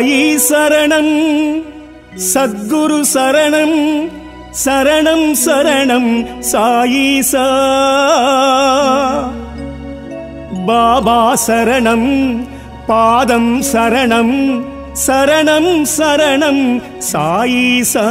சாயி சரணம் சத்குரு சரணம் சரணம் சரணம் சாயீசா பாபா சரணம் பாதம் சரணம் சரணம் சரணம் சாயீசா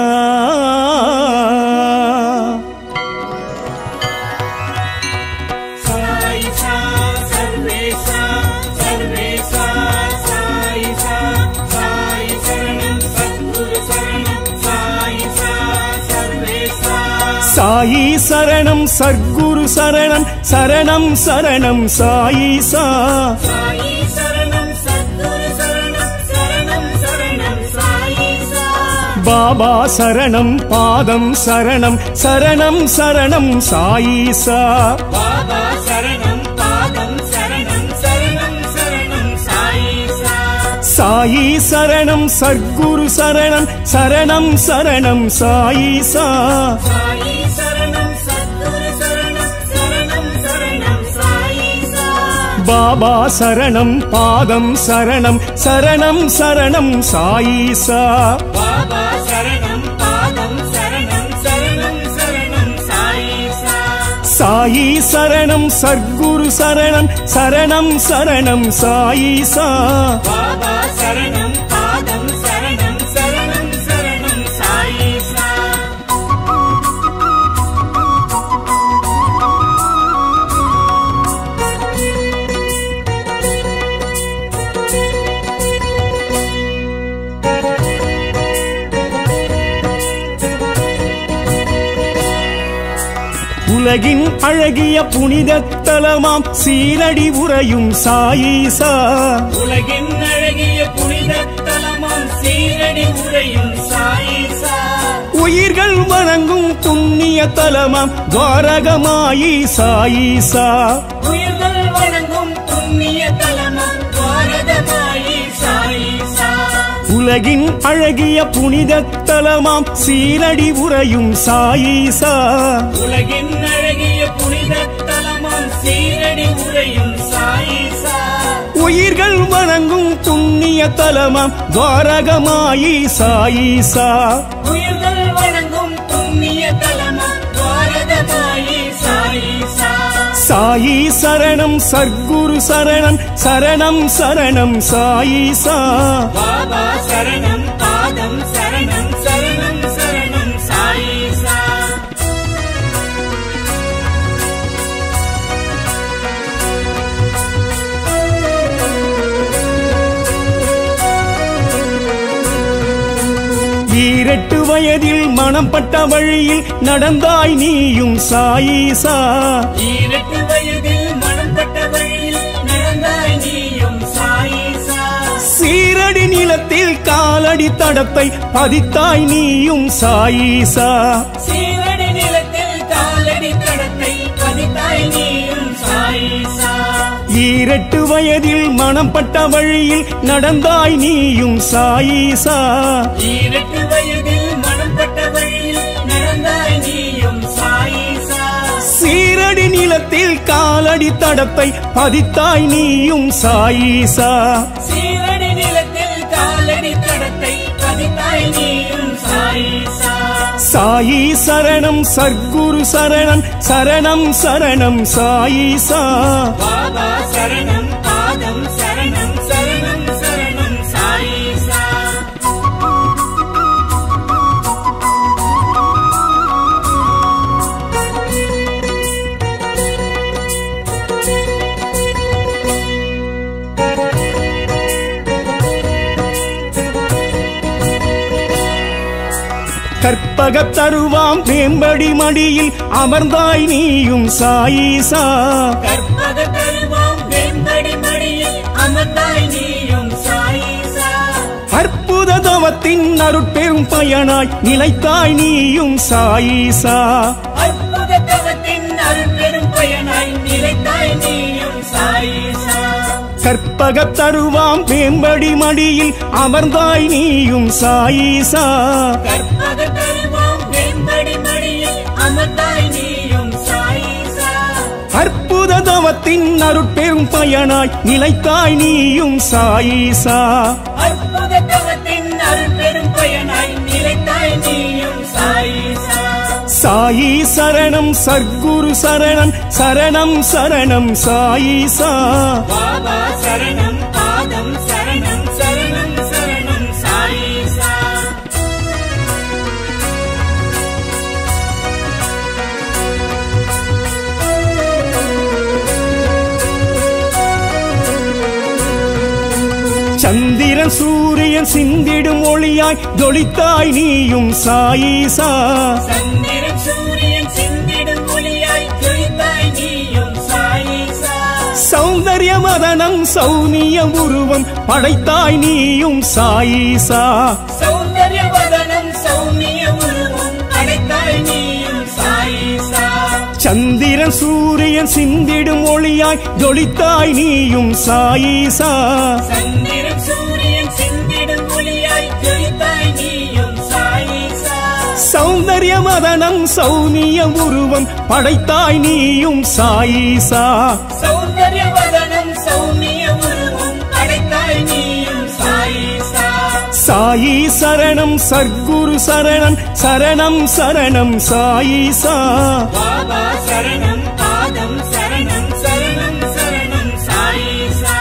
சாயிசா சர்வேசா சர்வேசா சாயிசா சாயி சரணம் சத்குரு சரணம் சாயிசா சர்வேசா சாயி சரணம் சர்க்குரு சரணம் சரணம் சரணம் சாயீசா சாயி சரணம் சத்குரு சரணம் சரணம் சரணம் சாயிசா பாபா சரணம் பாதம் சரணம் சரணம் சரணம் சாயீசா பாபா சரணம் பாதம் சரணம் சரணம் சரணம் சாயிசா சாயி சரணம் சர்க்குரு சரணம் சரணம் சரணம் சாயீசா சாயி சரணம் சத்குரு சரணம் சரணம் சரணம் சாயிசா பாபா சரணம் பாதம் சரணம் சரணம் சரணம் சாயீசா பாபா சரணம் பாதம் சரணம் சரணம் சரணம் சாயிசா சாயி சரணம் சர்க்குரு சரணம் சரணம் சரணம் சாயீசா பாபா சரணம் பாதம் சரணம் சரணம் சரணம் சாயிசா உலகின் அழகிய புனித தலமாம் சீரடி உறையும் சாயீசா உலகின் அழகிய புனித தலமாம் சீரடி உரையும் சாயிசா உயிர்கள் வணங்கும் புண்ணிய தலமாம் துவாரகமாயி சாயீசா உயிர்கள் வணங்கும் புண்ணிய தலமாம் பாரதமாயி சாயிசா உலகின் அழகிய புனித தலமாம் சீரடி உறையும் சாயீசா உலகின் அழகிய புனித தலமாம் சீரடி உரையும் சாயிசா உயிர்கள் வணங்கும் புண்ணிய தலமாம் துவாரகமாயி சாயீசா உயிர்கள் வணங்கும் புண்ணிய தலமாம் பாரதமாயி சாயிசா சாயி சரணம் சர்க்குரு சரணம் சரணம் சரணம் சாயீசா பாபா சரணம் பாதம் சரணம் சரணம் சரணம் சாயிசா ஈரெட்டு வயதில் மனம் பட்ட வழியில் நடந்தாய் நீயும் சாயீசா ஈரட்டு வயதில் மனம் பட்ட வழியில் நடந்தாய் நீயும் சாயிசா சீரடி நிலத்தில் காலடி தடத்தை பதித்தாய் நீயும் சாயீசா சீரடி நிலத்தில் காலடி தடத்தை பதித்தாய் நீயும் சாயிசா ஈரெட்டு வயதில் மனம் பட்ட வழியில் நடந்தாய் நீயும் சாயீசா ஈரட்டு வயதில் மனம் பட்ட வழியில் நடந்தாய் நீயும் சாயிசா சீரடி நிலத்தில் காலடி தடத்தை பதித்தாய் நீயும் சாயீசா சீரடி நிலத்தில் காலடி தடத்தை பதித்தாய் நீயும் சாயிசா சாயி சரணம் சர்க்குரு சரணம் சரணம் சரணம் சாயீசா பாபா சரணம் பாதம் சரணம் சரணம் சரணம் சாயிசா கற்பகத் தருவாம் வேம்படி மடியில் அமர்ந்தாய் நீயும் சாயீசா கற்பக தருவாம் வெண்படி மடியில் அமர்ந்தாய் நீயும் சாயிசா அற்புத தவத்தின் அருட்பெரும் பயனாய் நிலைத்தாய் நீயும் சாயீசா அற்புத தவத்தின் அருள்பெரும் பயனாய் நிலைத்தாய் நீயும் சாயிசா கற்பகத் தருவாம் வேம்படி மடியில் அமர்ந்தாய் நீயும் சாயீசா கற்பக தருவாம் வெண்படி மடியில் அமர்ந்தாய் நீயும் சாயிசா அற்புத தவத்தின் அருட்பெரும் பயனாய் நிலைத்தாய் நீயும் சாயீசா அற்புத தவ சாயி சரணம் சர்க்குரு சரணம் சரணம் சரணம் சாயிசா பாபா சரணம் பாதம் சரணம் சரணம் சரணம் சாயிசா சந்திரன் சூரியன் சிந்திடும் ஒளியாய் ஜொலித்தாய் நீயும் சாயிசா சந்திரன் சூரியன் சிந்திடும் ஒளியாய் ஜொலித்தாய் நீயும் சாயிசா சௌந்தர்ய மதனம் சௌனிய உருவம் படைத்தாய் நீயும் சாயிசா சௌந்தர்ய வதனம் சௌமிய உருவம் அடைத்தாய் நீயும் சாயிசா சந்திரன் சூரியன் சிந்திடும் ஒளியாய் ஜொலித்தாய் நீயும் சாயிசா சந்திரன் சூரியன் சிந்திடும் ஒளியாய் ஜொலித்தாய் நீயும் சாயிசா சௌந்தர்ய மதனம் சௌனிய உருவம் படைத்தாய் நீயும் சாயிசா சௌந்தர்ய வதனம் சௌமிய உருவம் அடைத்தாய் நீயும் சாயிசா சாயி சரணம் சர்க்குரு சரணம் சரணம் சரணம் சாயிசா பாபா சரணம் பாதம் சரணம் சரணம் சரணம் சாயிசா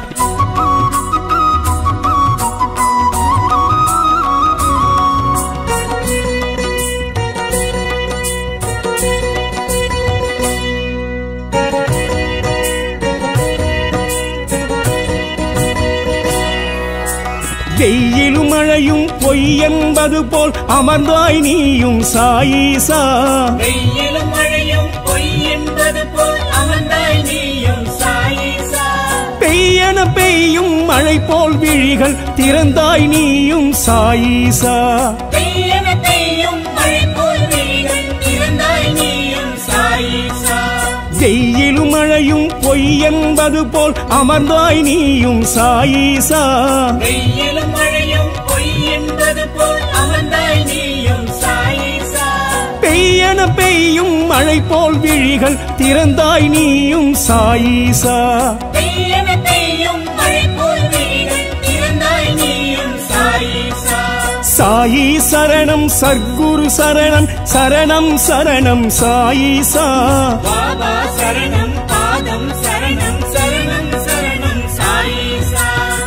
வெயிலும் மழையும் பொய் என்பது போல் அமர்ந்தாய் நீயும் சாயிசா வெயிலும் மழையும் பொய் என்பது போல் அமர்ந்தாய் நீயும் சாயிசா பெய்யன பெய்யும் மழை போல் விழிகள் திறந்தாய் நீயும் சாயிசா பெய்யன பெய்யும் மழை போல் விழிகள் திறந்தாய் நீயும் சாயிசா வெயிலும் மழையும் பொய் என்பது போல் அமர்ந்தாய் நீயும் சாயிசா வெயிலும் மழையும் பொய் என்பது போல் அமர்ந்தாய் நீயும் சாயிசா பெய்யன பெய்யும் மழை போல் விழிகள் திறந்தாய் நீயும் சாயிசா பெய்யன பெய்யும் மழை போல் விழிகள் திறந்தாய் நீயும் சாயிசா சாயி சரணம் சர்க்குரு சரணம் சரணம் சரணம் சாயிசா பாபா சரணம் பாதம் சரணம் சரணம் சரணம் சாயிசா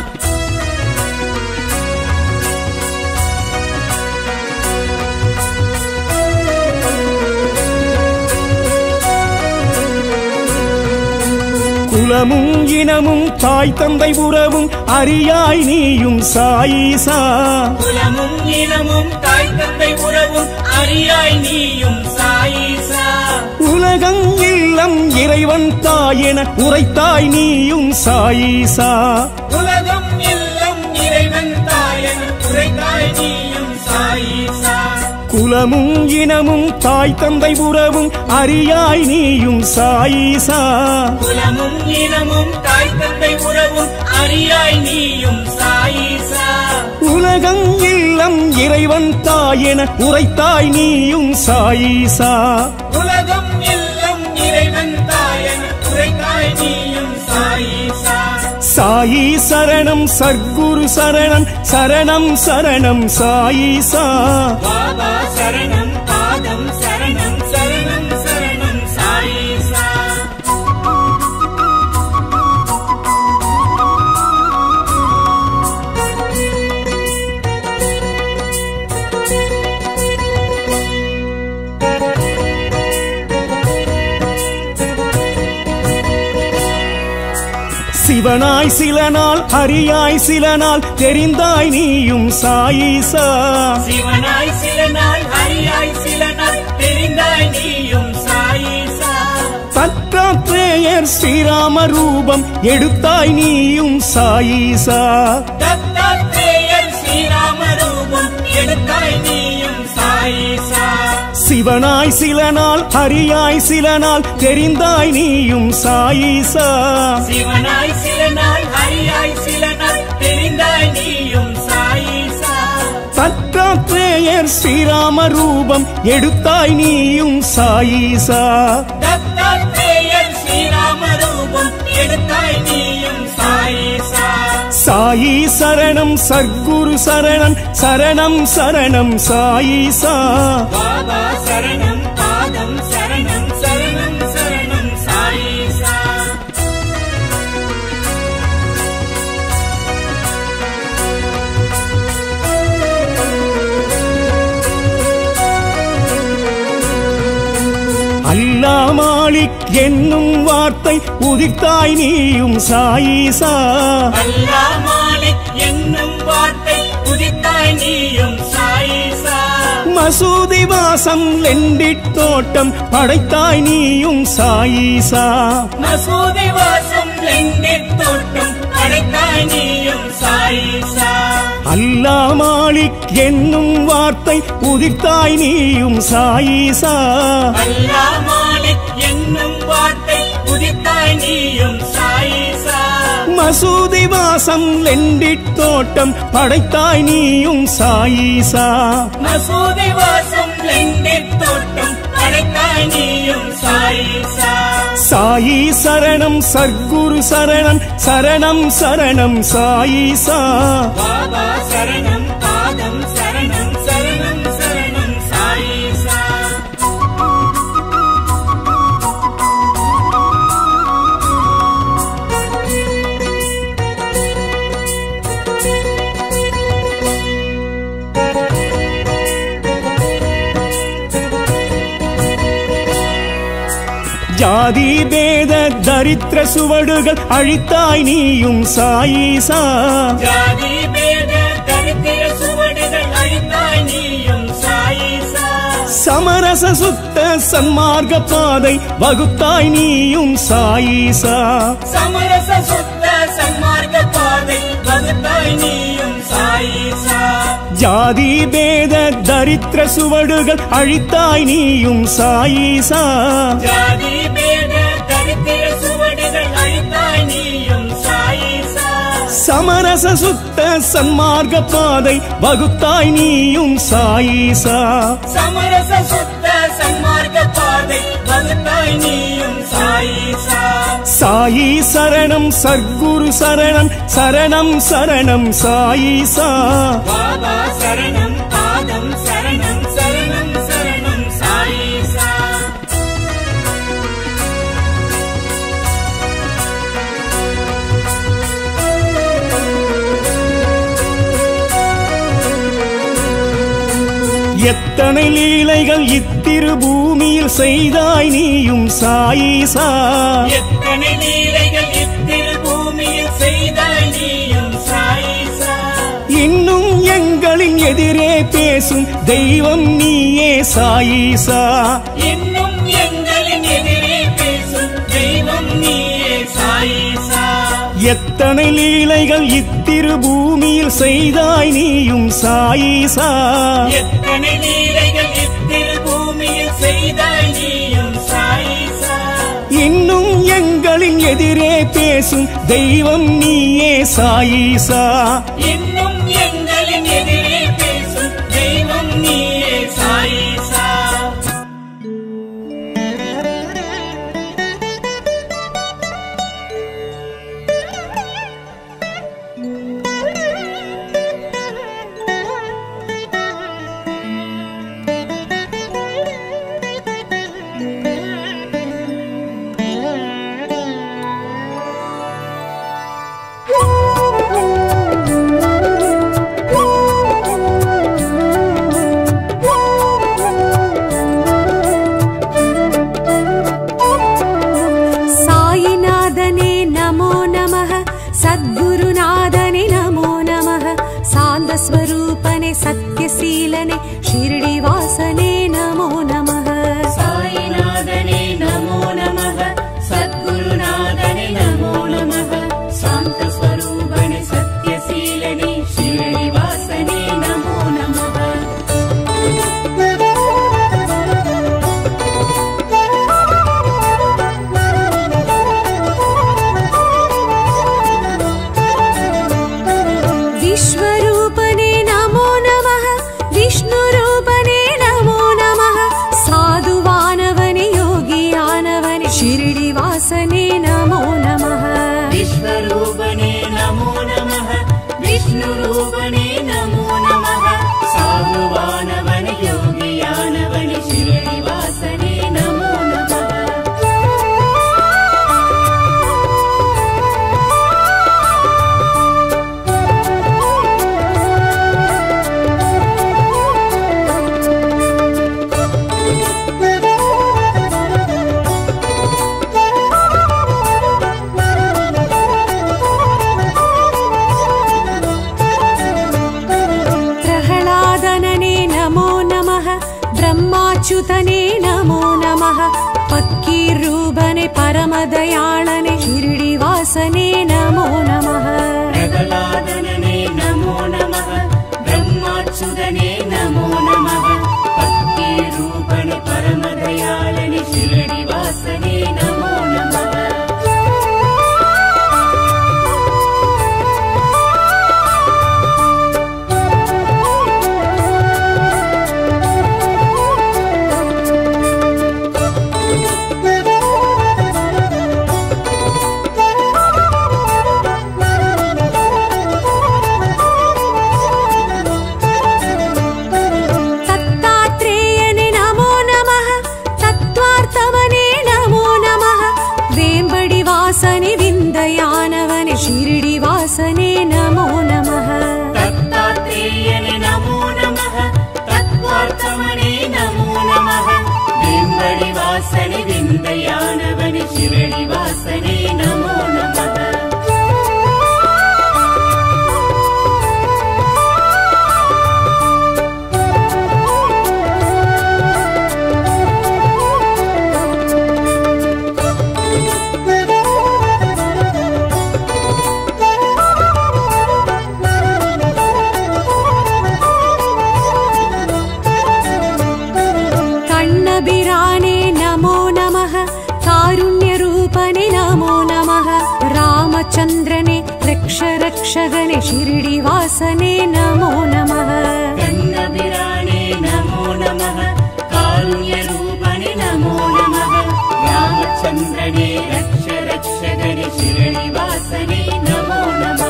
குலமும் இனமும் தாய் தந்தை உறவும் அறியாய் நீயும் சாயிசா குலமும் இனமும் தாய் தந்தை உறவும் அறியாய் நீயும் சாயிசா உலகம் இல்லம் இறைவன் தாயென உரைத்தாய் நீயும் சாயிசா உலகம் எல்லாம் இறைவன் தாயன் உரைத்தாய் நீயும் சாயிசா குலமும் இனமும் தாய் தந்தை உறவும் அறியாய் நீயும் சாயிசா குலமும் இனமும் தாய் தந்தை உறவும் அறியாய் நீயும் சாயிசா உலகம் இல்லம் இறைவன் தாயென உரைத்தாய் நீயும் சாயிசா உலகம் எல்லாம் இறைவன் தாயன் உரைத்தாய் நீயும் சாயிசா சாயி சரணம் சர்க்குரு சரணம் சரணம் சரணம் சாயிசா பாபா சரணம் பாதம் சரணம் சரணம் சரணம் சாயிசா சிவனாய் சில நாள் ஹரியாய் சில நாள் தெரிந்தாய் நீயும் சாயிசா சிவனாய் சில நாள் ஹரியாய் சில நாள் தெரிந்தாய் நீயும் சாயிசா தத்தாத்ரேயர் ஸ்ரீராம ரூபம் எடுத்தாய் நீயும் சாயிசா தத்தாத்ரேயர் ஸ்ரீராம ரூபம் எடுத்தாய் நீயும் சாயிசா சிவனாய் சில நாள் ஹரியாய் சில நாள் தெரிந்தாய் நீயும் சாயிசா சிவனாய் சில நாள் ஹரியாய் சில நாள் தெரிந்தாய் நீயும் சாயிசா தத்தாத்ரேயர் ஸ்ரீராம ரூபம் எடுத்தாய் நீயும் சாயிசா தத்தாத்ரேயர் ஸ்ரீராம ரூபம் எடுத்தாய் நீயும் சாயிசா சாயி சரணம் சர்க்குரு சரணம் சரணம் சரணம் சாயிசா பாபா சரணம் அல்லா மாலிக் என்னும் வார்த்தை உதிர்த்தாய் நீயும் சாயிசா அல்லா மாலிக் என்னும் வார்த்தை உதித்தாய் நீயும் சாயிசா மசூதி வாசம் லெண்டிட் தோட்டம் படைத்தாய் நீயும் சாயிசா மசூதி வாசம் லெண்டித் தோட்டம் அடைத்தாய் நீயும் சாயிசா அல்லா மாலிக் என்னும் வார்த்தை உதிர்த்தாய் நீயும் சாயிசா அல்லா மாலிக் என்னும் வார்த்தை உதித்தாய் நீயும் சாயிசா மசூதி வாசம் லெண்டிட் தோட்டம் படைத்தாய் நீயும் சாயிசா மசூதி வாசம் லெண்டித் தோட்டம் அடைத்தாய் நீயும் சாயிசா சாயி சரணம் சர்க்குரு சரணம் சரணம் சரணம் சாயிசா பாபா சரணம் பாதம் சரணம் சரணம் சரணம் சாயிசா ஜாதி பேத தரித்திர சுவடுகள் அழித்தாய் நீயும் சாயிசா ஜாதி பேத தரித்திர சுவடுகள் அழித்தாய் நீயும் சாயிசா சமரச சுத்த சன்மார்க்க பாதை வகுத்தாய் நீயும் சாயிசா சமரச சுத்த சன்மார்க்க பாதை வகுத்தாய் நீயும் சாயிசா ஜாதி பேத தரித்திர சுவடுகள் அழித்தாய் நீயும் சாயிசா ஜாதி பேத தரித்திர சுவடுகள் அழித்தாய் நீயும் சாயிசா சமரச சுத்த சன்மார்க்க பாதை வகுத்தாய் நீயும் சாயிசா சமரச சுத்த சன்மார்க்க பாதை வகுத்தாய் நீயும் சாயிசா சாயி சரணம் சர்க்குரு சரணம் சரணம் சரணம் சாயிசா பாபா சரணம் பாதம் சரணம் சரணம் சரணம் சாயிசா எத்தனை லீலைகள் இத்திரு பூமியில் செய்தாய் நீயும் சாயிசா எத்தனை லீலைகள் இத்திரு பூமியில் செய்தாய் நீயும் சாயிசா இன்னும் எங்களின் எதிரே பேசும் தெய்வம் நீயே சாயிசா இன்னும் எங்களின் எதிரே பேசும் தெய்வம் நீயே சாயிசா எத்தனை லீலைகள் இத்திரு பூமியில் செய்தாய் நீயும் சாயிசா எத்தனை லீலைகள் இத்திரு பூமியில் செய்தாய் நீயும் சாயிசா இன்னும் எங்களின் எதிரே பேசும் தெய்வம் நீயே சாயிசா இன்னும் எங்களின் எதிரே பேசும் தெய்வம் நீயே சாயிசா Thank you. नमः पक्कीरूपने परमदयाळने शिरडिवासने नमो नमः பிரகலாதனனே நமோ நமः பிரம்மாச்சுதனே நமோ நமः பக்தி ரூபணி பரமதயாளனி ஷிரடி வாசனே நமோ நமः தத்தாத்ரேயனே நமோ நமः தத்வார்த்தவனே நமோ நமः வேம்படி வாசனே விந்தயானவனே ஷிரடி வாசனே நமோ நமः தத்தாத்ரேயனே நமோ நமः தத்வார்த்தமனே நமோ நமः வேம்படி வாசனி விந்தயானவனி ஷிரடி வாசனே நமோ நமः कण्णबिराने नमो नमः कारुण्यरूपने नमो नमः रामचन्द्रने रक्ष रक्षगणे शिरडिवासने नमो नमः கண்ணபிரானே நமோ நமः காருண்யரூபணி நமோ நமः ராமச்சந்திரனே ரக்ஷ ரக்ஷகணி ஷிரடி வாசனே நமோ நமः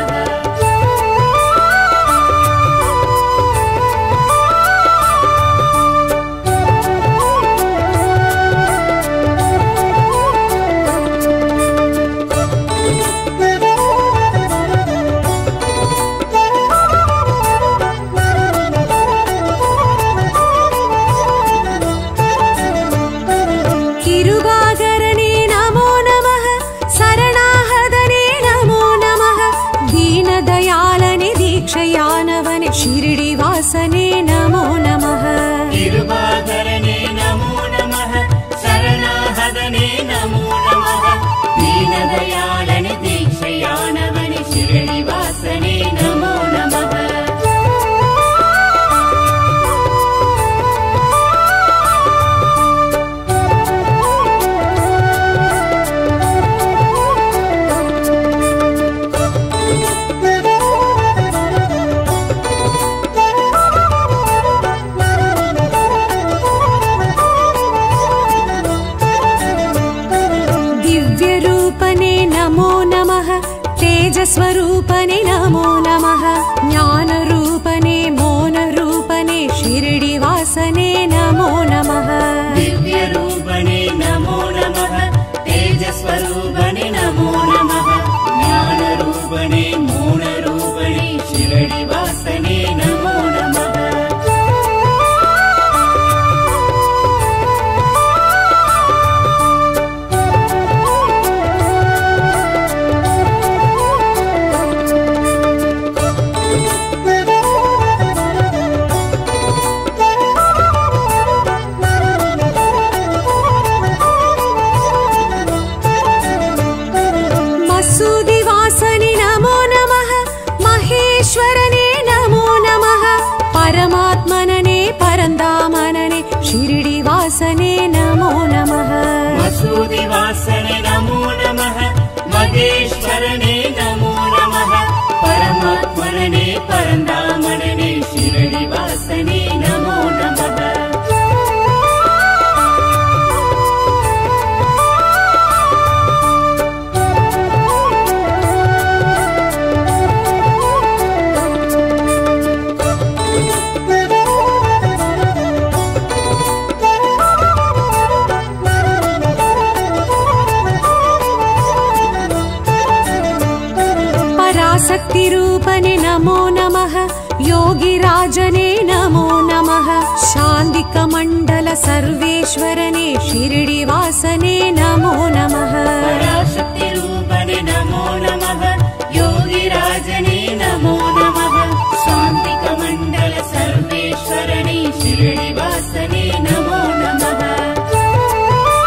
किरुबागरणे नमो नमः शरणाहदने नमो नमः दीनदयालने दीक्षयानवने शिरडिवासने नमो नमः திருவாகரனே நமோ நமः சரணாகதனே நமோ நமः தீனதயாளனி தீட்சையானவனி ஷிரடி வாசனே நமோ நமः दिव्यरूपने नमो नमः तेजस्वरूपने नमो नमः ज्ञानरूपने मौनरूपने शिरडिवासने नमो नमः दिव्यरूपणे नमो नमः तेजस्वरूपणे नमो नमः ज्ञानरूपणे मौनरूपणे शिरडिवासने नमो नमः मसूदिवासने नमो नमः महेश्वरने नमो नमः परमात्मनने परन्दामनने शिरडिवासने नमो नमः मसूदि वासने नमो नमः महेश्वरने नमो नमः परमात्मने परन्दामनने शिरडि वासने नमो नमः पराशक्तिरूपने नमो नमः योगिराजने नमो नमः शान्तिकमण्डल सर्वेश्वरने शिरडिवासने नमो नमः पराशक्तिरूपणे नमो नमः योगिराजने नमो नमः शान्तिकमण्डल सर्वेश्वरणे शिरडिवासने नमो नमः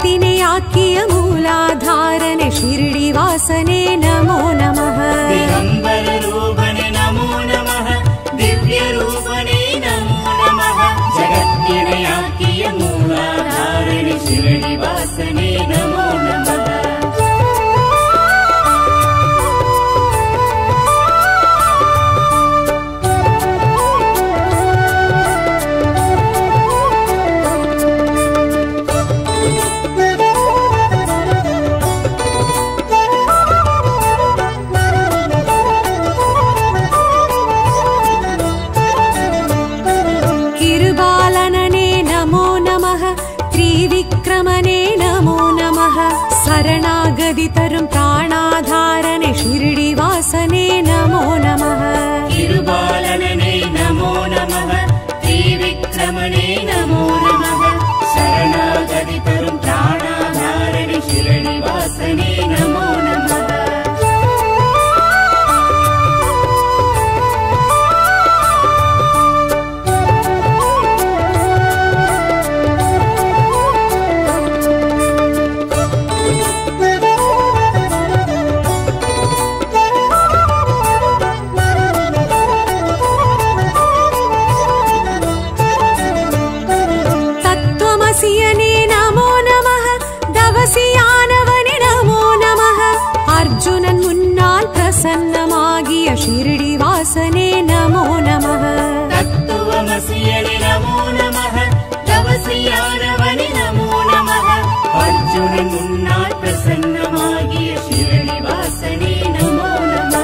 जगत्तिने आकिय मूलाधारने शिरडिवासने नमो नमः दिगम्बर रूपने नमो नमः दिव्य रूपने नमो नमः जगत्तिनयाकिय मूलाधारणे शिरडिवासने नमो नमः किरुबालनने नमो नमः त्रिविक्रमणे नमो नमः शरणागदितरुं प्राणाधारने शिरडिवासने नमो नमः तिरुबालनने नमो नमः त्रिविक्रमणे नमो नमः शरणागतितरुं प्राणाधारणि शिरडिवासने नमो नमः तत्त्वमसियने नमो नमः दवसियानवने नमो नमः अर्जुनन् मुन्नाल् प्रसन्नमागिय शिरडिवासने नमो नमः तत्त्वमसियने नमो नमः तवसियानवनि नमो नमः अर्जुन मुन्नाள் प्रसन्नमागिय शिरडिवासने नमो नमः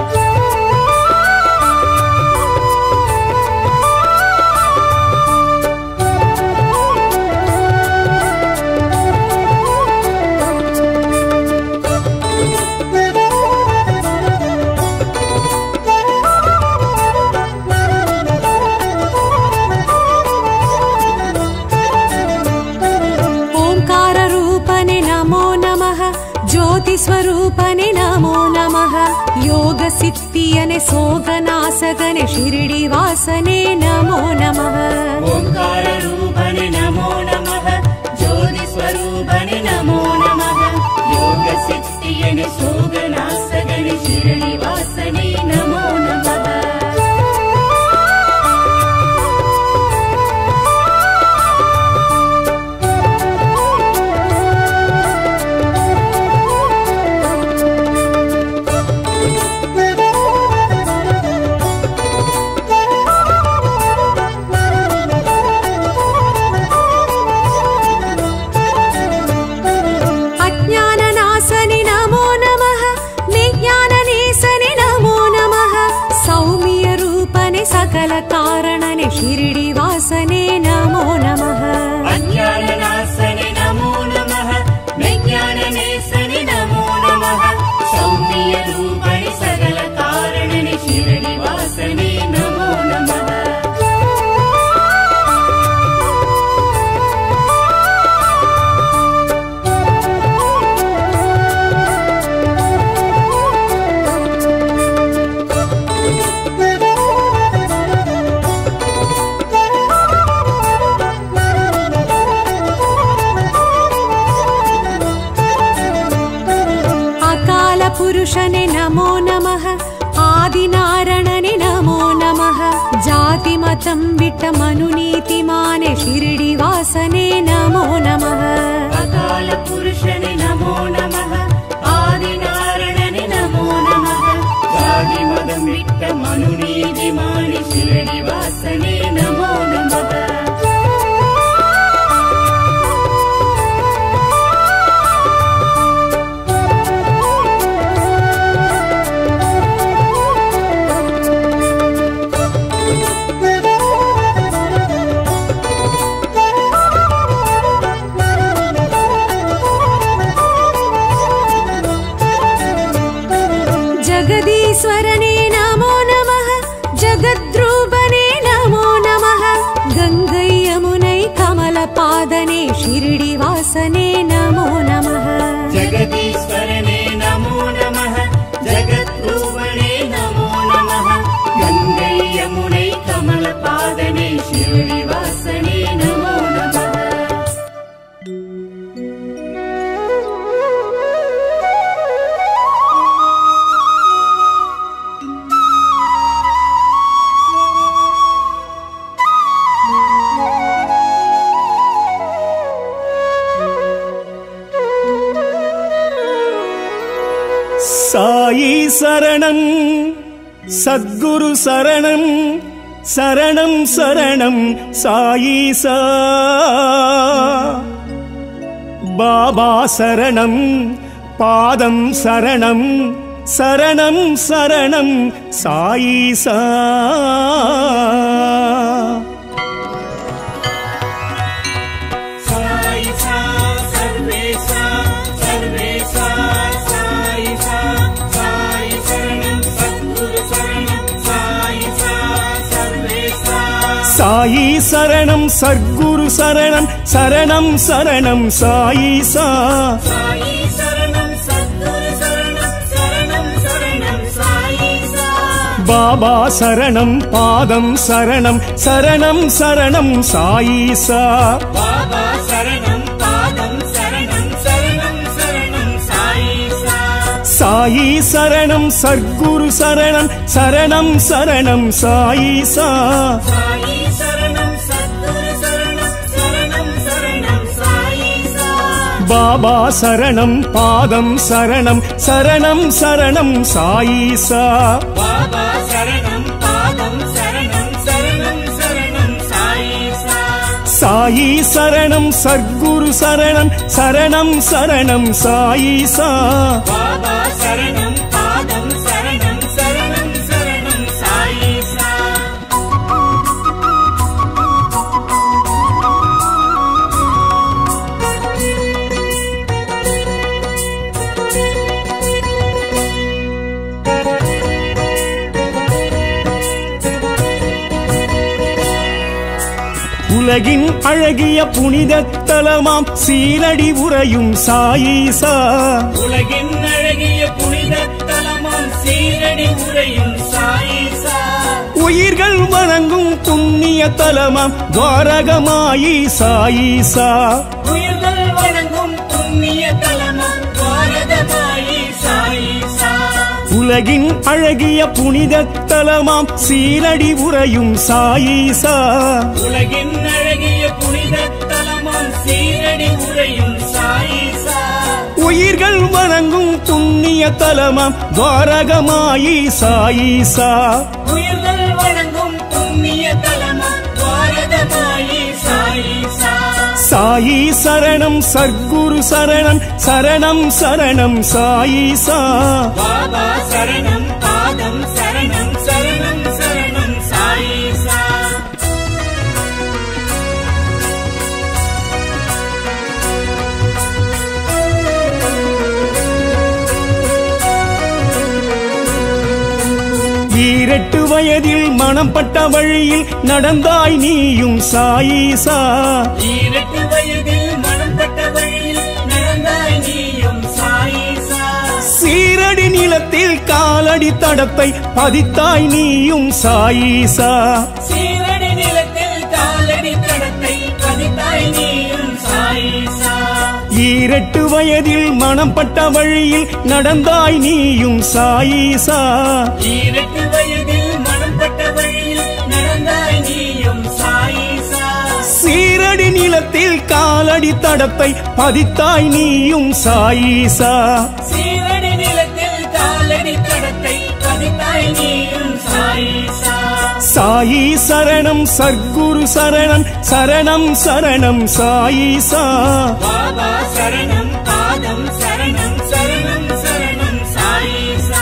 ओङ्काररूपने नमो नमः ज्योतिस्वरूपने नमो नमः योगसिद्धियने सोगनासगने शिरडिवासने नमो नमः ओङ्काररूपने नमो नमः ज्योतिस्वरूपने नमो नमः योगसिद्धियनि सोगनासगनि शिरडिवासने नमो नमः अज्ञाननाशनि नमो नमः विज्ञाननेशनि नमो नमः सौम्यरूपने सकलकारणने शिरडिवासने नमो नमः अज्ञाननाशने नमो नमः विज्ञाननेशनि नमो नमः सौम्यरूपणि सकलकारणनि शिरडिवासने नमो नमः अकालपुरुषने नमो नमः आदिनारणने नमो नमः जातिमतं विट्टमनुनीतिमाने शिरडिवासने नमो नमः अकालपुरुषने नमो नमः आदिनारणने नमो नमः जातिमदं विट्टमनुनीतिमानि शिरडिवासने नमो नमः जगदीश्वरने नमो नमः जगद्रूपने नमो नमः गङ्गै यमुनै कमलपादने शिरडिवासने नमो नमः जगदीश्वरने नमो नमः जगद्रूपणे नमो नमः गङ्गै यमुनै कमलपादने शिवनिवासने नमो नमः சாயி சரணம் சத்குரு சரணம் சரணம் சரணம் சாயீசா பாபா சரணம் பாதம் சரணம் சரணம் சரணம் சாயீசா சாயிசா சர்வேசா சர்வேசா சாயிசா சாயி சரணம் சத்குரு சரணம் சாயிசா சர்வேசா சாயி சரணம் சர்க்குரு சரணம் சரணம் சரணம் சாயீசா சாயி சரணம் சத்குரு சரணம் சரணம் சரணம் சாயிசா பாபா சரணம் பாதம் சரணம் சரணம் சரணம் சாயீசா பாபா சரணம் பாதம் சரணம் சரணம் சரணம் சாயிசா சாயி சரணம் சர்க்குரு சரணம் சரணம் சரணம் சாயீசா சாயி சரணம் சத்குரு சரணம் சரணம் சரணம் சாயிசா பாபா சரணம் பாதம் சரணம் சரணம் சரணம் சாயீசா பாபா சரணம் பாதம் சரணம் சரணம் சரணம் சாயிசா சாயி சரணம் சர்க்குரு சரணம் சரணம் சரணம் சாயீசா பாபா சரணம் பாதம் சரணம் சரணம் சரணம் சாயிசா உலகின் அழகிய புனித தலமாம் சீரடி உறையும் சாயீசா உலகின் அழகிய புனித தலமாம் சீரடி உரையும் சாயிசா உயிர்கள் வணங்கும் புண்ணிய தலமாம் துவாரகமாயி சாயீசா உயிர்கள் வணங்கும் புண்ணிய தலமாம் பாரதமாயி சாயிசா உலகின் அழகிய புனித தலமாம் சீரடி உறையும் சாயீசா உலகின் அழகிய புனித தலமாம் சீரடி உரையும் சாயிசா உயிர்கள் வணங்கும் புண்ணிய தலமாம் துவாரகமாயி சாயீசா உயிர்கள் வணங்கும் புண்ணிய தலமாம் பாரதமாயி சாயிசா சாயி சரணம் சர்க்குரு சரணம் சரணம் சரணம் சாயீசா பாபா சரணம் பாதம் சரணம் சரணம் சரணம் சாயிசா ஈரெட்டு வயதில் மனம் பட்ட வழியில் நடந்தாய் நீயும் சாயீசா ஈரட்டு வயதில் மனம் பட்ட வழியில் நடந்தாய் நீயும் சாயிசா சீரடி நிலத்தில் காலடி தடத்தை பதித்தாய் நீயும் சாயீசா சீரடி நிலத்தில் காலடி தடத்தை பதித்தாய் நீயும் சாயிசா ஈரெட்டு வயதில் மனம் பட்ட வழியில் நடந்தாய் நீயும் சாயீசா ஈரட்டு வயதில் மனம் பட்ட வழியில் நடந்தாய் நீயும் சாயிசா சீரடி நிலத்தில் காலடி தடத்தை பதித்தாய் நீயும் சாயீசா சீரடி நிலத்தில் காலடி தடத்தை பதித்தாய் நீயும் சாயிசா சாயி சரணம் சர்க்குரு சரணம் சரணம் சரணம் சாயீசா பாபா சரணம் பாதம் சரணம் சரணம் சரணம் சாயிசா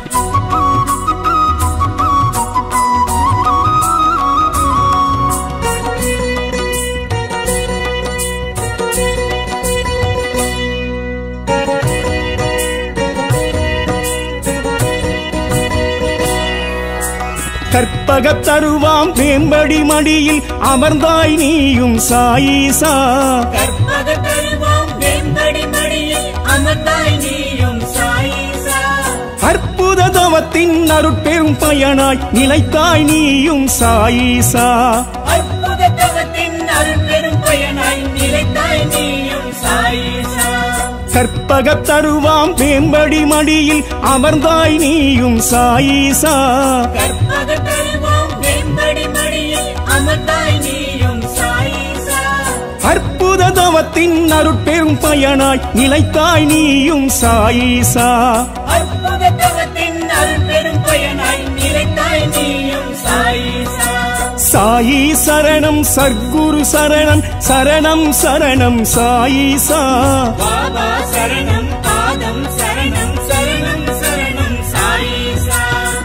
கற்பகத் தருவாம் வேம்படி மடியில் அமர்ந்தாய் நீயும் சாயீசா கற்பக தருவாம் வெண்படி மடியில் அமர்ந்தாய் நீயும் சாயிசா அற்புத தவத்தின் அருட்பெரும் பயனாய் நிலைத்தாய் நீயும் சாயீசா அற்புத தவத்தின் அருள் பெரும் பயனாய் நிலைத்தாய் நீயும் சாயிசா கற்பகத் தருவாம் வேம்படி மடியில் அமர்ந்தாய் நீயும் சாயீசா கற்பக தருவாம் வெண்படி மடியில் அமர்ந்தாய் நீயும் சாயிசா அற்புத தவத்தின் அருட்பெரும் பயனாய் நிலைத்தாய் நீயும் சாயீசா அற்புத தவத்தின் அருள்பெரும் பயனாய் நிலைத்தாய் நீயும் சாயிசா சாயி சரணம் சர்க்குரு சரணம் சரணம் சரணம் சாயீசா பாபா சரணம் பாதம் சரணம் சரணம் சரணம் சாயிசா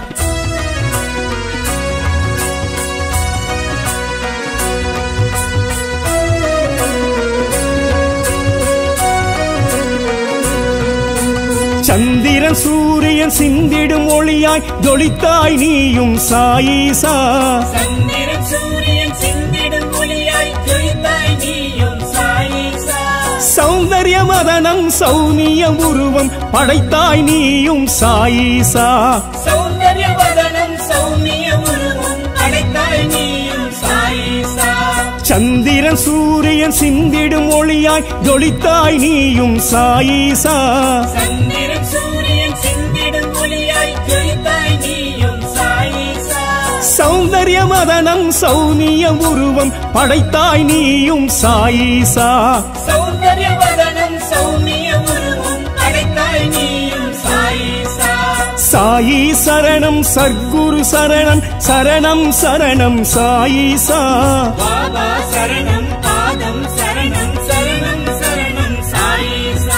சந்திரன் சூரியன் சிந்திடும் ஒளியாய் ஜொலித்தாய் நீயும் சாயீசா சந்திரன் சூரியன் சிந்திடும் ஒளியாய் ஜொலித்தாய் நீயும் சாயிசா சௌந்தர்ய மதனம் சௌமிய உருவம் படைத்தாய் நீயும் சாயீசா சௌந்தர்ய வதனம் சௌமிய உருவம் அடைத்தாய் நீயும் சாயிசா சந்திரன் சூரியன் சிந்திடும் ஒளியாய் ஜொலித்தாய் நீயும் சாயீசா சந்திரன் சூரியன் சிந்திடும் ஒளியாய் ஜொலித்தாய் நீயும் சாயிசா சௌந்தர்ய மதனம் சௌமிய உருவம் படைத்தாய் நீயும் சாயீசா சௌந்தர்ய வதனம் சௌமிய உருவம் அடைத்தாய் நீயும் சாயிசா சாயி சரணம் சர்க்குரு சரணம் சரணம் சரணம் சாயீசா பாபா சரணம் பாதம் சரணம் சரணம் சரணம் சாயிசா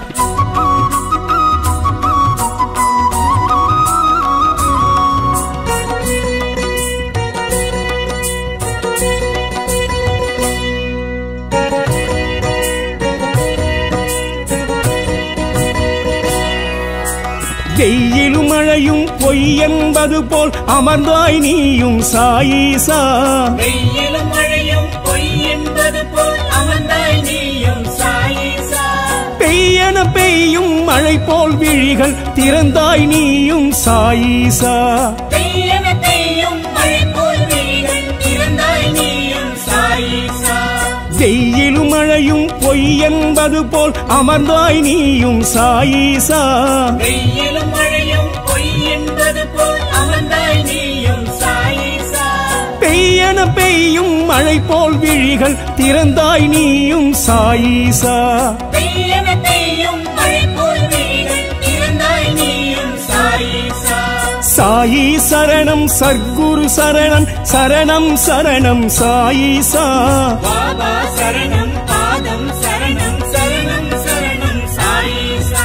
வெயிலும் மழையும் பொய் என்பது போல் அமர்ந்தாய் நீயும் சாயீசா வெயிலும் மழையும் பொய் என்பது போல் அமர்ந்தாய் நீயும் சாயிசா பெய்யன பெய்யும் மழை போல் விழிகள் திறந்தாய் நீயும் சாயீசா பெய்யன பெய்யும் மழை போல் வீரன் திறந்தாய் நீயும் சாயிசா வெயிலும் மழையும் பொய் என்பது போல் அமர்ந்தாய் நீயும் சாயீசா வெயிலும் மழையும் பொய் என்பது போல் அமர்ந்தாய் நீயும் சாயிசா பெய்யன பெய்யும் மழை போல் விழிகள் திறந்தாய் நீயும் சாயீசா பெய்யன பெய்யும் மழை போல் வீரன் திறந்தாய் நீயும் சாயிசா சாயி சரணம் சர்க்குரு சரணம் சரணம் சரணம் சாயீசா பாபா சரணம் பாதம் சரணம் சரணம் சரணம் சாயிசா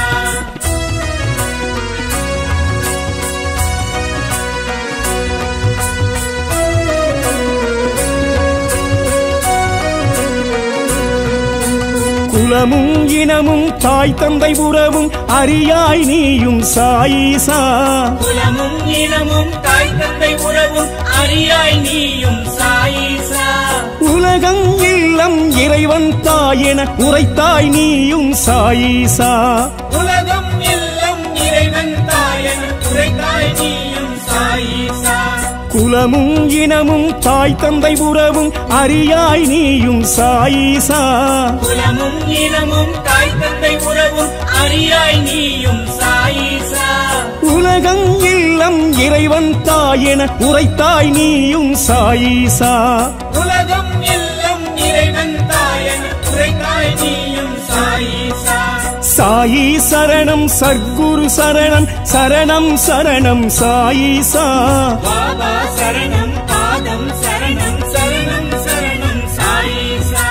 குலமும் இனமும் தாய் தந்தை உறவும் அறியாய் நீயும் சாயீசா குலமும் இனமும் தாய் தந்தை உறவும் அறியாய் நீயும் சாயிசா உலகம் இல்லம் இறைவன் தாயென உரைத்தாய் நீயும் சாயீசா உலகம் எல்லாம் இறைவன் தாயன் உரைத்தாய் நீயும் சாயிசா குலமும் இனமும் தாய் தந்தை உறவும் அறியாய் நீயும் சாயீசா குலமும் இனமும் தாய் தந்தை உறவும் அறியாய் நீயும் சாயிசா உலகம் இல்லம் இறைவன் தாயென உரைத்தாய் நீயும் சாயீசா உலகம் எல்லாம் இறைவன் தாயன் உரைத்தாய் நீயும் சாயிசா சாயி சரணம் சர்க்குரு சரணம் சரணம் சரணம் சாயீசா பாபா சரணம் பாதம் சரணம் சரணம் சரணம் சாயிசா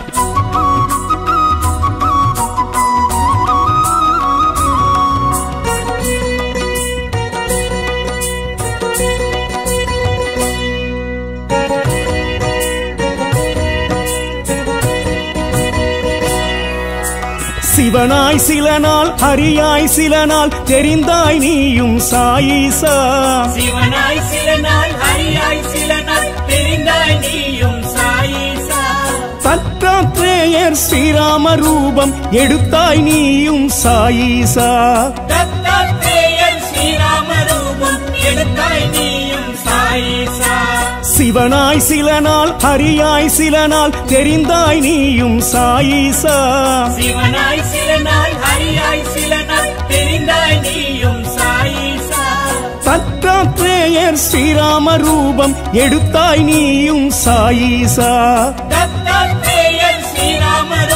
சிவனாய் சில நாள் ஹரியாய் சில நாள் தெரிந்தாய் நீயும் சாயீசா சிவனாய் சில நாள் ஹரியாய் சில நாள் தெரிந்தாய் நீயும் சாயிசா தத்தாத்ரேயர் ஸ்ரீராம ரூபம் எடுத்தாய் நீயும் சாயீசா தத்தாத்ரேயர் ஸ்ரீராம ரூபம் எடுத்தாய் நீயும் சாயிசா சிவனாய் சில நாள் ஹரியாய் சில நாள் தெரிந்தாய் நீயும் சாயீசா சிவனாய் சில நாள் ஹரியாய் சில நாள் தெரிந்தாய் நீயும் சாயிசா தத்தாத்ரேயர் ஸ்ரீராம ரூபம் எடுத்தாய் நீயும் சாயீசா தத்தாத்ரேயர் ஸ்ரீராம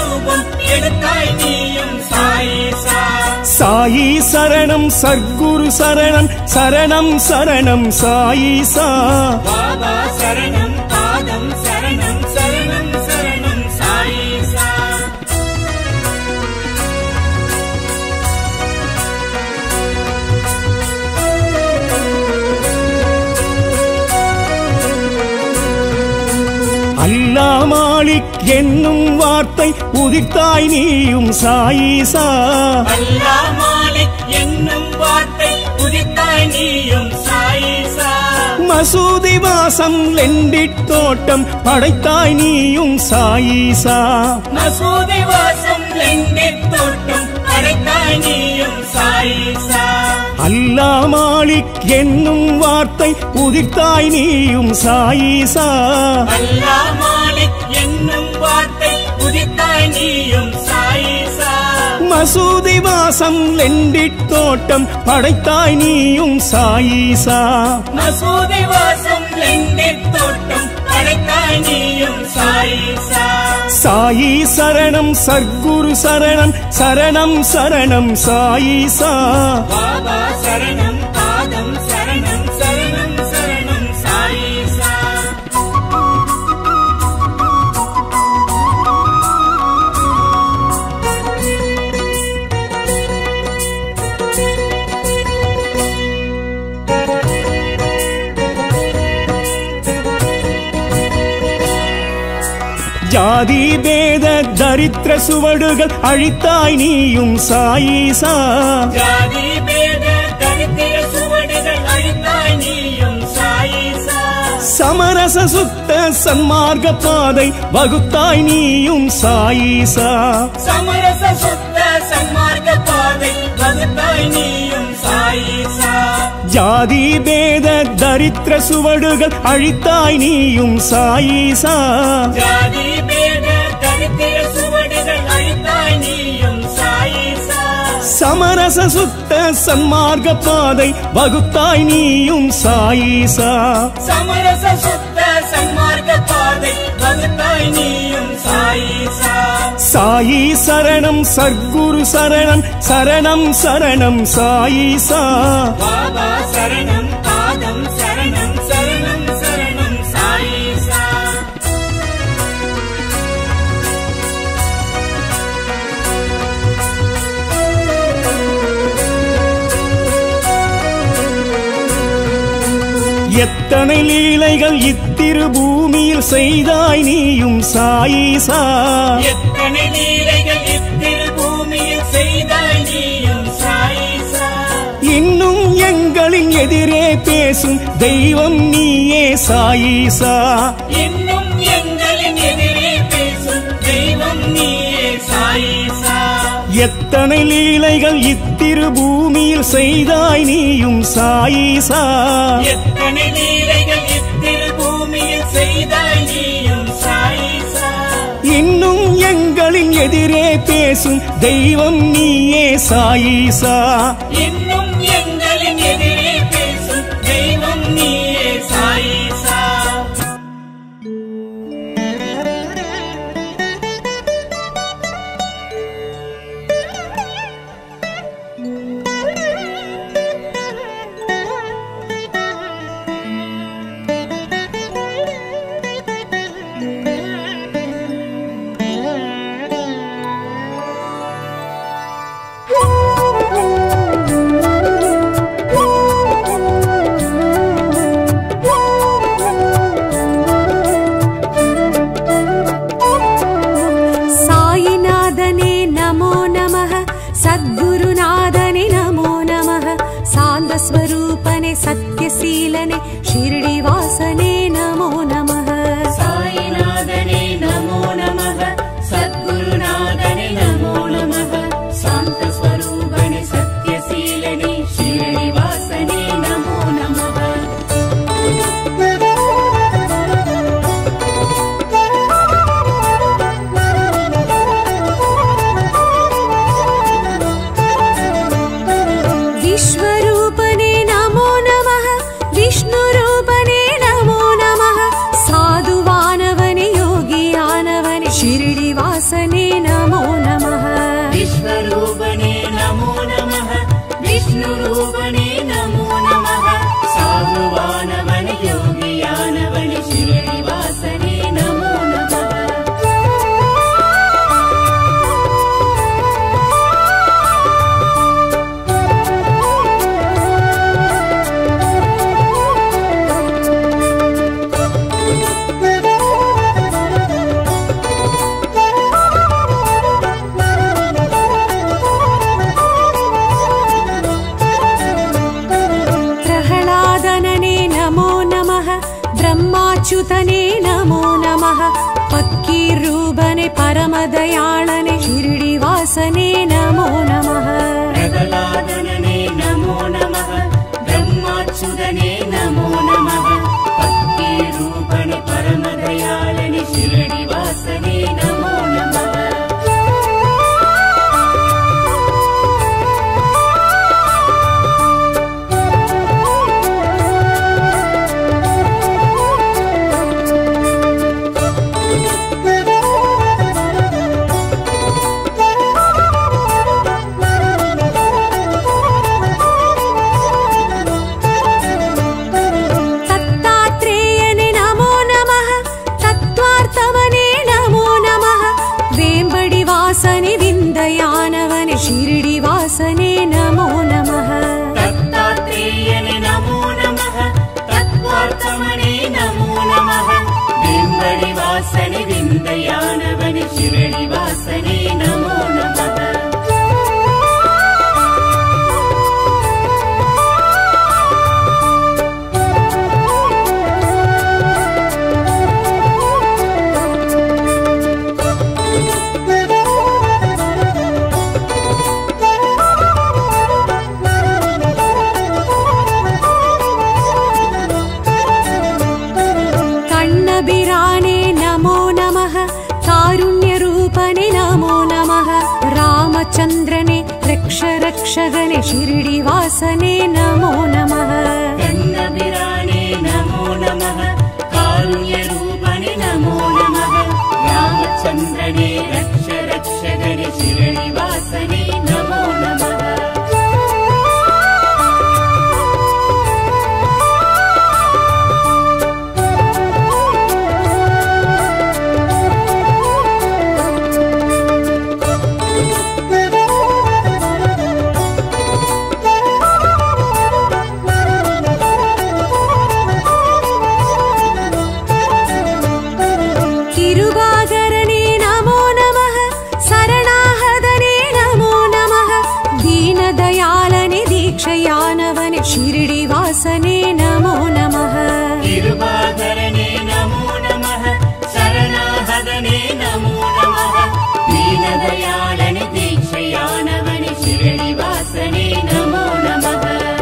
எடுத்தாய் நீயும் சாயிசா சாயி சரணம் சர்க்குரு சரணம் சரணம் சரணம் சாயிசா பாபா சரணம் பாதம் சரணம் சரணம் சரணம் சாயிசா அல்லா மாலிக் என்னும் வார்த்தை உதிர்த்தாய் நீயும் சாயிசா அல்லா மாலிக் என்னும் வார்த்தை உதித்தாய் நீயும் சாயிசா மசூதி வாசம் லெண்டிட் தோட்டம் படைத்தாய் நீயும் சாயிசா மசூதி வாசம் லெண்டித் தோட்டம் அடைத்தாய் நீயும் சாயிசா அல்லா மாலிக் என்னும் வார்த்தை உதிர்த்தாய் நீயும் சாயிசா அல்லா மாலிக் என்னும் வார்த்தை உதித்தாய் நீயும் சாயிசா மசூதி வாசம் லெண்டிட் தோட்டம் படைத்தாய் நீயும் சாயிசா மசூதி வாசம் லெண்டித் தோட்டம் அடைத்தாய் நீயும் சாயிசா சாயி சரணம் சர்க்குரு சரணம் சரணம் சரணம் சாயிசா பாபா சரணம் பாதம் சரணம் சரணம் சரணம் சாயிசா ஜாதி பேத தரித்திர சுவடுகள் அழித்தாய் நீயும் சாயிசா ஜாதி பேத தரித்திர சுவடுகள் அழித்தாய் நீயும் சாயிசா சமரச சுத்த சன்மார்க்க பாதை வகுத்தாய் நீயும் சாயிசா சமரச சுத்த சன்மார்க்க பாதை வகுத்தாய் நீயும் சாயிசா ஜாதி பேத தரித்திர சுவடுகள் அழித்தாய் நீயும் சாயிசா ஜாதி பேத தரித்திர சுவடுகள் அழித்தாய் நீயும் சாயிசா சமரச சுத்த சன்மார்க்க பாதை வகுத்தாய் நீயும் சாயிசா சமரச சுத்த சன்மார்க்க பாதை வகுத்தாய் நீயும் சாயிசா சாயி சரணம் சர்க்குரு சரணம் சரணம் சரணம் சாயிசா பாபா சரணம் பாதம் சரணம் சரணம் சரணம் சாயிசா எத்தனை லீலைகள் இத்திரு பூமியில் செய்தாய் நீயும் சாயிசா எத்தனை லீலைகள் இத்திரு பூமியில் செய்தாய் நீயும் சாயிசா இன்னும் எங்களின் எதிரே பேசும் தெய்வம் நீயே சாயிசா இன்னும் எங்களின் எதிரே பேசும் தெய்வம் நீயே சாயிசா எத்தனை லீலைகள் இத்திரு பூமியில் செய்தாய் நீயும் சாயிசா எத்தனை லீலைகள் இத்திரு பூமியில் செய்தாய் நீயும் சாயிசா இன்னும் எங்களின் எதிரே பேசும் தெய்வம் நீயே சாயிசா இன்னும் எங்களின் எதிரே பேசும் தெய்வம் நீயே சாயிசா सायिनाथने नमो नमः सद्गुरुनाथने नमो नमः सान्दस्वरूपने सत्यशीलने शिरडिवासने नमो नमः சாயிநாதனே நமோ நமः சத்குருநாதனே நமோ நமः சாந்த ஸ்வரூபணே சத்யசீலனே ஸ்ரீனிவாசனே நமோ நமः विश्वरूपने नमो नमः विष्णुरूपने ரூபனே நமோ நமः சாதுவானவன யோகியானவன ஷிரடி வாசனே நமோ நமः प्रह्लादनने नमो नमः ब्रह्माच्युतने नमो नमः पक्कीरूपने परमदयाळने शिरडिवासने नमो नमः பிரகலாதனனே நமோ நமः பிரம்மாச்சுதனே நமோ நமः பக்தி ரூபணி பரமதயாளனி ஷிரடி வாசனே நமோ நமः தத்தாத்ரேயனே நமோ நமः தத்வார்த்தவனே நமோ நமः வேம்படி வாசனே விந்தயானவனே ஷிரடி வாசனே நமோ நமः தத்தாத்ரேயனே நமோ நமः தத்வார்த்தமனே நமோ நமः வெம்படி வாசனி விந்தயானவனி ஷிரடி வாசனே நமோ நமः कण्णबिराने नमो नमः कारुण्यरूपने नमो नमः रामचन्द्रने रक्ष रक्षगने शिरडिवासने नमो नमः கண்ணபிரானே நமோ நமः காருண்யரூபணி நமோ நமः ராமச்சந்திரனே ரக்ஷ ரக்ஷகனி ஷிரடி வாசனே நமோ நமः किरुबागरणे नमो नमः शरणाहदने नमो नमः दीनदयालने दीक्षयानवने शिरडिवासने नमो नमः கிருபாகரனே நமோ நமः சரணாகதனே நமோ நமः தீனதயாளனி தீட்சையானவனி ஷிரடி வாசனே நமோ நமः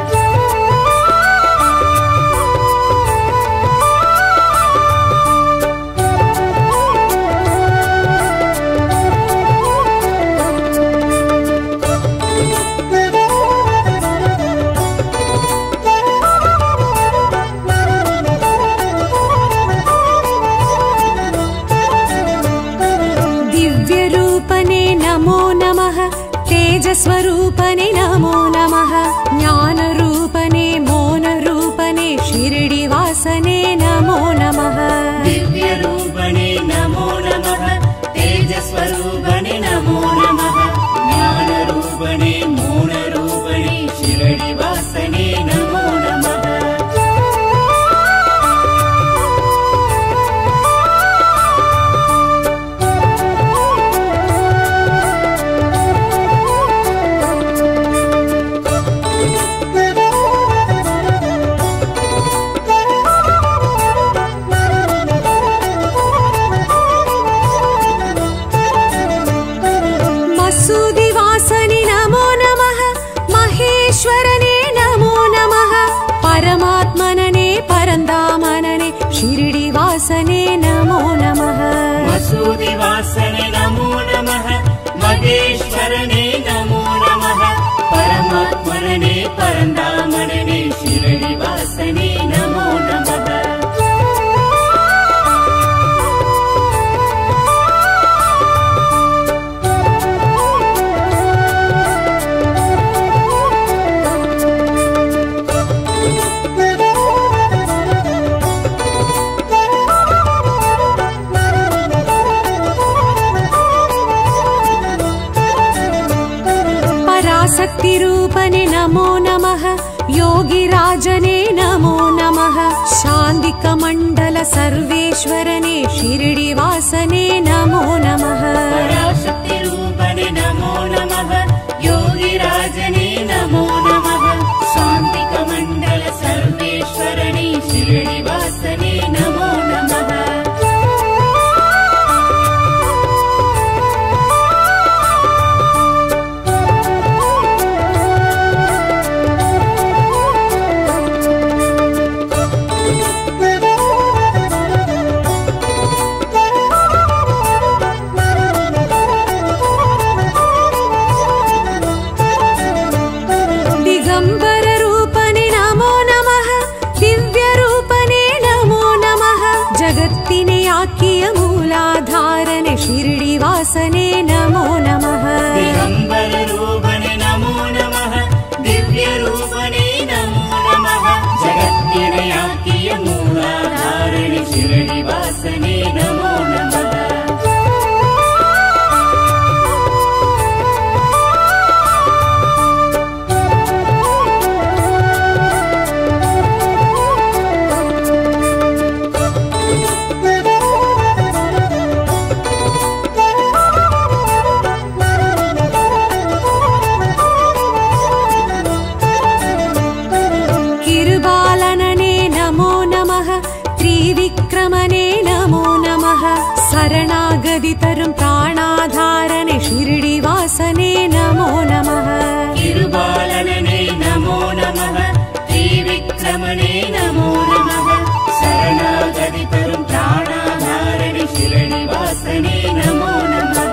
दिव्यरूपने नमो नमः तेजस्वरूपने नमो नमः ज्ञानरूपने मौनरूपने शिरडिवासने नमो नमः दिव्यरूपणे नमो नमः तेजस्वरूपणे नमो नमः ज्ञानरूपणे मौनरूपणे शिरडिवासने नमो नमः पराशक्तिरूपने नमो नमः योगिराजने नमो नमः शान्तिकमण्डल सर्वेश्वरने शिरडिवासने नमो नमः पराशक्ति रूपने नमो नमः योगिराजने नमो नमः शान्तिकमण्डल सर्वेश्वरणे शिरडिवासने नमो नमः दिगम्बररूपने नमो नमः दिव्यरूपने नमो नमः जगत्तिने आकिय मूलाधारने शिरडिवासने नमो नमः दिगम्बर रूपने नमो नमः दिव्य रूपने नमो नमः जगत्तिरयाकिय मूलाधारणि शिरडिवासने नमो नमः किरुबालनने नमो नमः त्रिविक्रमने नमो नमः शरणागदितरुं प्राणाधारने शिरडिवासने नमो नमः किरुबालनने नमो नमः त्रिविक्रमणे नमो नमः शरणागतितरुं प्राणाधारणि शिरडिवासने नमो नमः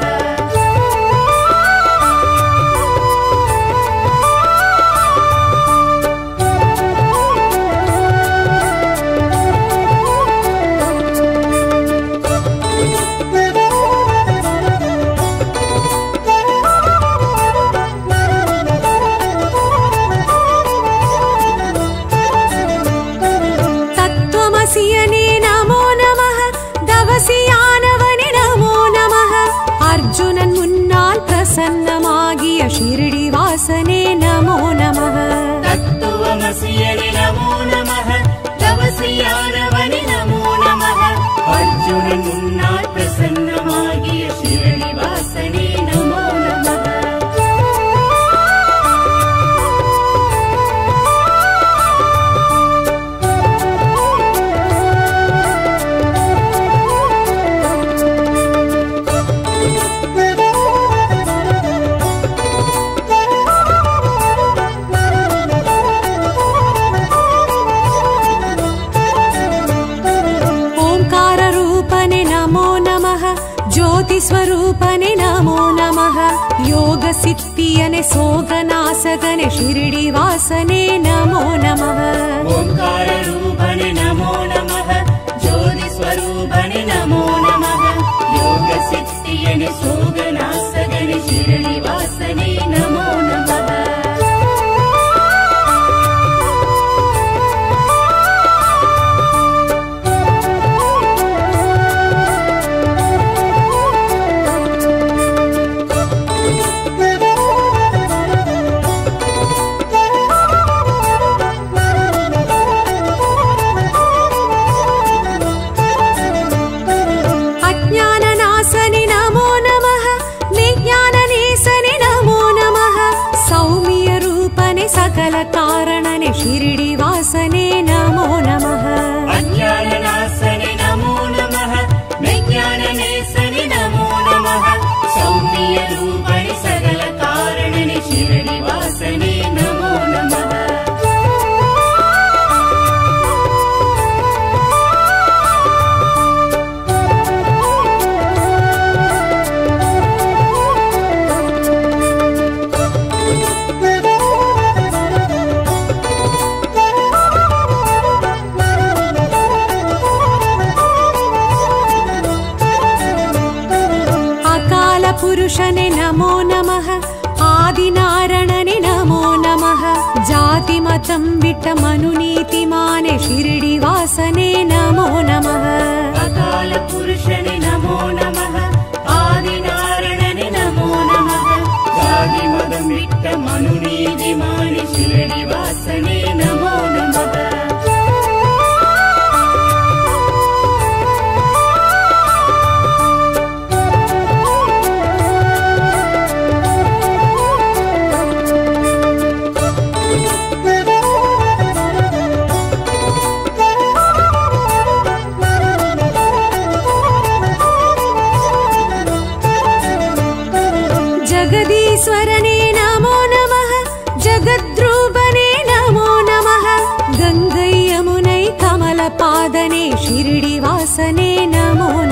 तत्त्वमसियने नमो नमः दवसियानवने नमो नमः अर्जुनन् मुन्नाल् प्रसन्नमागिय शिरडिवासने नमो नमः तत्त्वमसियनि नमो नमः तवसियानवनि नमो नमः अर्जुनन् मुन्नात् प्रसन्नमागिय शिरडिवासने नमो नमः ओङ्काररूपने नमो नमः ज्योतिस्वरूपने नमो नमः योगसिद्धियने सोगनासगने शिरडिवासने नमो नमः ओङ्काररूपणि नमो नमः ज्योतिस्वरूपणि नमो नमः योगसिद्धियनि सोगनासगनि शिरडिवासने नमो नमः अज्ञाननाशनि नमो नमः विज्ञाननेशनि नमो नमः सौम्यरूपने सकलकारणने शिरडिवासने नमो नमः अज्ञाननाशनि नमो नमः विज्ञाननेशनि नमो नमः सौम्यरूपणि सकलकारणनि शिरडिवासने नमो नमः अकालपुरुषने नमो नमः आदिनारणने नमो नमः जातिमतं विट्टमनुनीतिमाने शिरडिवासने नमो नमः अकालपुरुषनि नमो नमः आदिनारणनि नमो नमः जातिमदं விட்ட மனு நீதிமானே ஷிரடி வாசனே நமோ நமக जगदीश्वरने नमो नमः जगद्रूपने नमो नमः गङ्गै यमुनै कमलपादने शिरडिवासने नमो